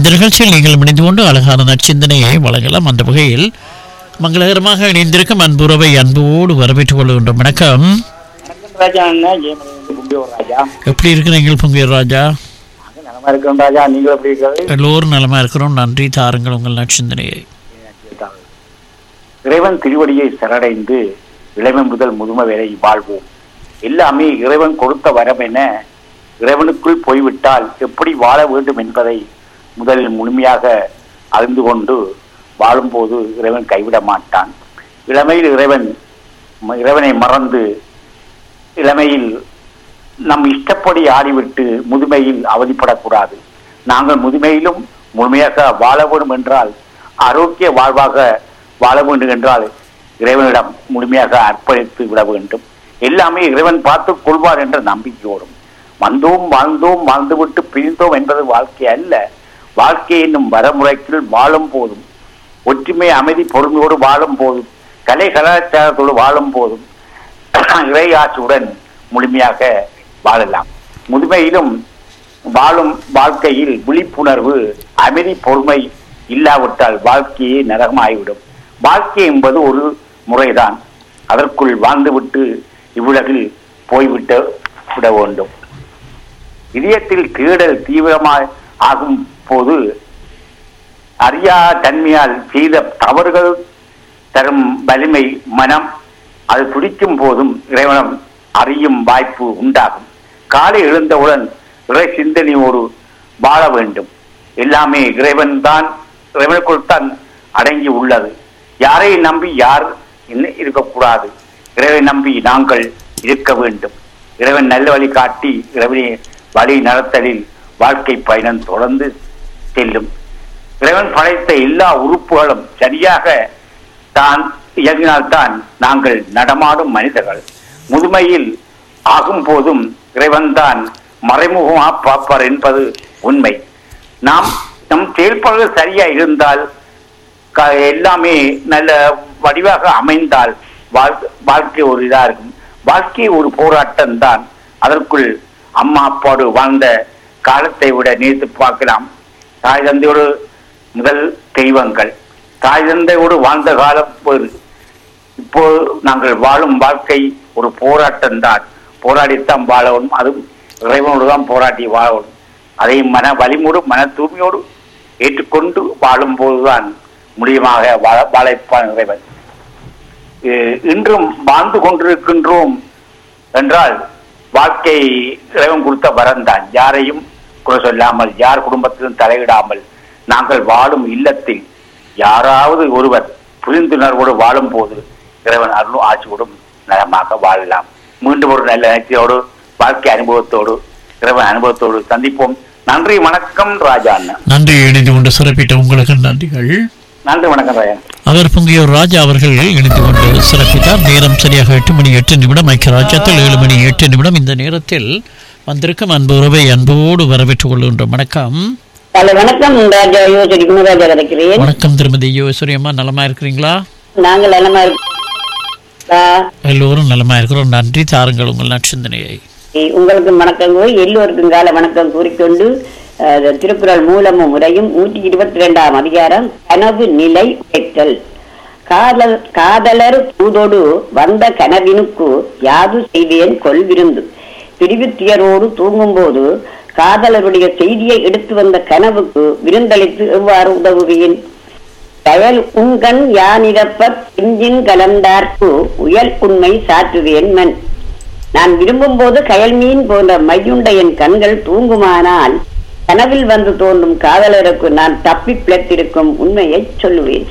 இந்த நிகழ்ச்சியில் நீங்கள் இணைந்து கொண்டு அழகான நற்சிந்தனையை வழங்கலாம் அந்த வகையில் மங்களகரமாக இணைந்திருக்கும் அன்புறவை அன்போடு வரவேற்றுக் கொள்கின்றோம் வணக்கம் வணக்கம் ராஜா அண்ணா ஜெயமணி கும்பியோர் ராஜா எப்படி இருக்கிறீர்கள் பொங்கியர் ராஜா நாங்க நலமா இருக்கிறோம் ராஜா நீங்கள் எப்படி இருக்கிறது எல்லோரும் நலமா இருக்கிறோம் நன்றி தாருங்கள் உங்கள் நற்சிந்தனையை இறைவன் திருவடியை சரணடைந்து இளைவன் முதல் முதுமை வரை வாழ்வோம் எல்லாமே இறைவன் கொடுத்த வரம் என இறைவனுக்குள் போய்விட்டால் எப்படி வாழ வேண்டும் என்பதை முதலில் முழுமையாக அறிந்து கொண்டு வாழும்போது இறைவன் கைவிட மாட்டான் இளமையில் இறைவன் ம- இறைவனை மறந்து இளமையில் நம் இஷ்டப்படி ஆடிவிட்டு முதுமையில் அவதிப்படக்கூடாது நாங்கள் முதுமையிலும் முழுமையாக வாழ வேண்டும் என்றால் ஆரோக்கிய வாழ்வாக வாழ வேண்டும் என்றால் இறைவனிடம் முழுமையாக அர்ப்பணித்து விட வேண்டும் எல்லாமே இறைவன் பார்த்துக் கொள்வார் என்ற நம்பிக்கையோடும் வந்தோம் வாழ்ந்தோம் வாழ்ந்துவிட்டு பிரிந்தோம் என்பது வாழ்க்கை அல்ல வாழ்க்கை என்னும் வரமுறைக்குள் வாழும் போதும் ஒற்றுமை அமைதி பொறுமையோடு வாழும் போதும் கலை கலாச்சாரத்தோடு வாழும் போதும் இறையாற்றுடன் முழுமையாக வாழலாம் முதுமையிலும் வாழும் வாழ்க்கையில் விழிப்புணர்வு அமைதி பொறுமை இல்லாவிட்டால் வாழ்க்கையே நரகமாகிவிடும் வாழ்க்கை என்பது ஒரு முறைதான் அதற்குள் வாழ்ந்துவிட்டு இவ்வுலகில் போய்விட்டு விட வேண்டும் இதயத்தில் தேடல் தீவிரமாய் ஆகும் போது அறியா தன்மையால் செய்த தவறுகள் தரும் வலிமை மனம் அது துடிக்கும் போதும் இறைவனம் அறியும் வாய்ப்பு உண்டாகும் காலை எழுந்தவுடன் இறை சிந்தனையோடு வாழ வேண்டும் எல்லாமே இறைவன் தான் இறைவனுக்குள் தான் அடங்கி உள்ளது யாரை நம்பி யார் இன்ன- இருக்கக்கூடாது இறைவனை நம்பி நாங்கள் இருக்க வேண்டும் இறைவன் நல்ல வழி காட்டி இறைவனை வழி நடத்தலில் வாழ்க்கை பயணம் தொடர்ந்து செல்லும் இறைவன் படைத்த எல்லா உறுப்புகளும் சரியாக தான் இயங்கினால்தான் நாங்கள் நடமாடும் மனிதர்கள் முதுமையில் ஆகும் போதும் இறைவன்தான் மறைமுகமா பார்ப்பார் என்பது உண்மை நாம் நம் செயல்பாடுகள் சரியா இருந்தால் க- எல்லாமே நல்ல வடிவாக அமைந்தால் வாழ்- வாழ்க்கை ஒரு இதா இருக்கும் வாழ்க்கை ஒரு போராட்டம் தான் அதற்குள் அம்மா அப்பாவோடு வாழ்ந்த காலத்தை விட நேர்த்து பார்க்கலாம் தாய் தந்தையோடு முதல் தெய்வங்கள் தாய் தந்தையோடு வாழ்ந்த காலம் வேறு இப்போ நாங்கள் வாழும் வாழ்க்கை ஒரு போராட்டம் தான் போராடித்தான் வாழணும் அதுவும் இறைவனோடு தான் போராட்டி வாழணும் அதை மன வலிமோடு மன தூய்மையோடு ஏற்றுக்கொண்டு வாழும் போதுதான் முடியமாக வாழ வாழைப்பான் இறைவன் அஹ் இன்றும் வாழ்ந்து கொண்டிருக்கின்றோம் என்றால் வாழ்க்கை இறைவன் கொடுத்த வரம்தான் யாரையும் குறை சொல்லாமல் யார் குடும்பத்திலும் தலையிடாமல் நாங்கள் வாழும் இல்லத்தில் யாராவது ஒருவர் புரிந்துணர்வோடு வாழும் போது இறைவன் அருளும் ஆட்சியோடும் நலமாக வாழலாம் மீண்டும் ஒரு நல்ல நிகழ்ச்சியோடு வாழ்க்கை அனுபவத்தோடு இறைவன் அனுபவத்தோடு சந்திப்போம் நன்றி வணக்கம் ராஜா அண்ணன் நன்றி இணைந்து கொண்டு சிறப்பித்த உங்களுக்கு நன்றிகள் நன்றி வணக்கம் ராஜா அவர் பொங்கியோர் ராஜா அவர்கள் இணைந்து கொண்டு சிறப்பித்தார் நேரம் சரியாக எட்டு மணி எட்டு நிமிடம் ஐக்கிய ராஜ்யத்தில் ஏழு மணி எட்டு நிமிடம் இந்த நேரத்தில் வந்திருக்கும் அன்பு உறவை அன்போடு வரவேற்றுக் கொள்கின்றோம் வணக்கம் ஹலோ வணக்கம் ராஜா யோசரி குணராஜா கிடைக்கிறேன் வணக்கம் திருமதி யோசரி அம்மா நலமா இருக்கிறீங்களா நாங்கள் நலமா இருக்கோம் எல்லோரும் நலமா இருக்கிறோம் நன்றி தாருங்கள் உங்கள் நற்சிந்தனையை உங்களுக்கு வணக்கம் கூறி எல்லோருக்கும் கால வணக்கம் கூறிக்கொண்டு அஹ், திருக்குறள் மூலமும் முறையும் நூற்றி இருபத்தி ரெண்டாம் அதிகாரம் கனவு நிலை உடைத்தல் காதல் காதலர் தூதோடு வந்த கனவினுக்கு யாது செய்வேன் கொள் விருந்து பிரிவுத்தியரோடு தூங்கும்போது காதலருடைய செய்தியை எடுத்து வந்த கனவுக்கு விருந்தளித்து எவ்வாறு உதவுவேன் கயல் உங்கண் யானிரப்ப பிஞ்சின் கலந்தார்க்கு உயல் உண்மை சாற்றுவேன் மண் நான் விரும்பும் போது கயல் மீன் போன்ற மையுண்ட என் கண்கள் தூங்குமானால் கனவில் வந்து தோன்றும் காதலருக்கு நான் தப்பி பிழைத்திருக்கும் உண்மையை சொல்லுவேன்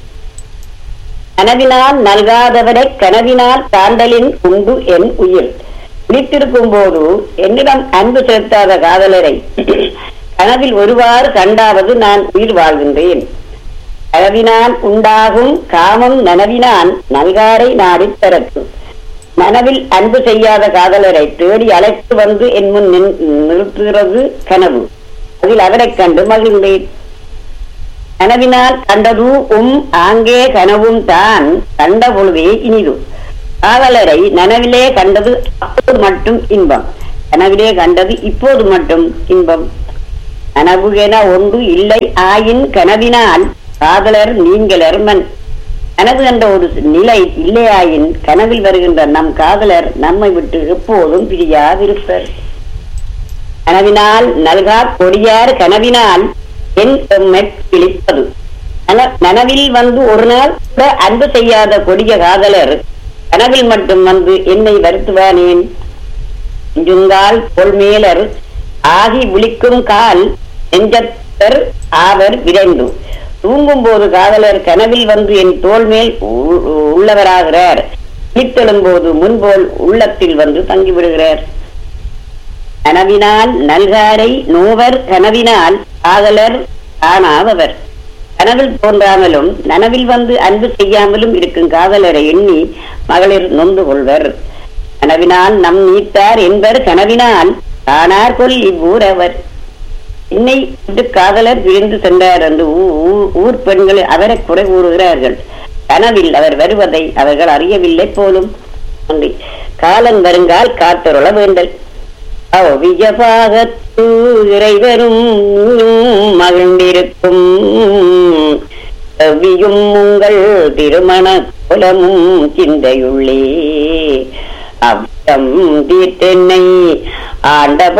கனவினால் நல்காதவரை கனவினால் காண்டலின் உண்டு என் உயிர் விழித்திருக்கும் போது என்னிடம் அன்பு செலுத்தாத காதலரை கனவில் ஒருவாறு கண்டாவது நான் உயிர் வாழ்கின்றேன் கனவினால் உண்டாகும் காமம் நனவினான் நல்காரை நாடித் தரத்து நனவில் அன்பு செய்யாத காதலரை தேடி அழைத்து வந்து என் முன் நின்- நிறுத்துகிறது கனவு அதில் அவரைக் கண்டு மகிழ்ந்தேன் கனவினால் கண்டது உம் ஆங்கே கனவும் தான் கண்ட பொழுதே இனிது காதலரை நனவிலே கண்டது அப்போது மட்டும் இன்பம் கனவிலே கண்டது இப்போது மட்டும் இன்பம் கனவு என ஒன்று இல்லை ஆயின் கனவினால் காதலர் நீங்களர் மண் கனவு என்ற ஒரு நிலை இல்லையாயின் கனவில் வருகின்ற நம் காதலர் நம்மை விட்டு எப்போதும் பிரியாதிருப்பர் கனவினால் நல்கா கொடியார் கனவினால் என் எம்மை கிழிப்பது நன- நனவில் வந்து ஒரு நாள் கூட அன்பு செய்யாத கொடிய காதலர் கனவில் மட்டும் வந்து என்னை வருத்துவானேன் நெஞ்சுங்கால் பொல்மேலர் ஆகி விழிக்கும் கால் நெஞ்சத்தர் ஆவர் விரைந்து தூங்கும் போது காதலர் கனவில் வந்து என் தோள் மேல் உ- உள்ளவராகிறார் விழித்தெழும் போது முன்போல் உள்ளத்தில் வந்து தங்கிவிடுகிறார் கனவினால் நல்காரை நோவர் கனவினால் காதலர் காணாதவர் கனவில் தோன்றாமலும் நனவில் வந்து அன்பு செய்யாமலும் இருக்கும் காதலரை எண்ணி மகளிர் நொந்து கொள்வர் கனவினால் நம் நீத்தார் என்பர் கனவினால் காணார் கொல் இவ்வூரவர் என்னை விட்டு காதலர் பிரிந்து சென்றார் என்று ஊ- ஊ- ஊர் பெண்கள் அவரை குறை கூறுகிறார்கள் கனவில் அவர் வருவதை அவர்கள் அறியவில்லை போலும் நன்றி. காலம் வருங்கால் காத்தருள வேண்டல் அவ்வியபாகத்து இறைவரும் மகிழ்ந்திருக்கும் செவ்வியும் உங்கள் திருமண குலமும் சிந்தையுள்ளே அவ்வியம் தீர்த்தென்னை ஆண்டப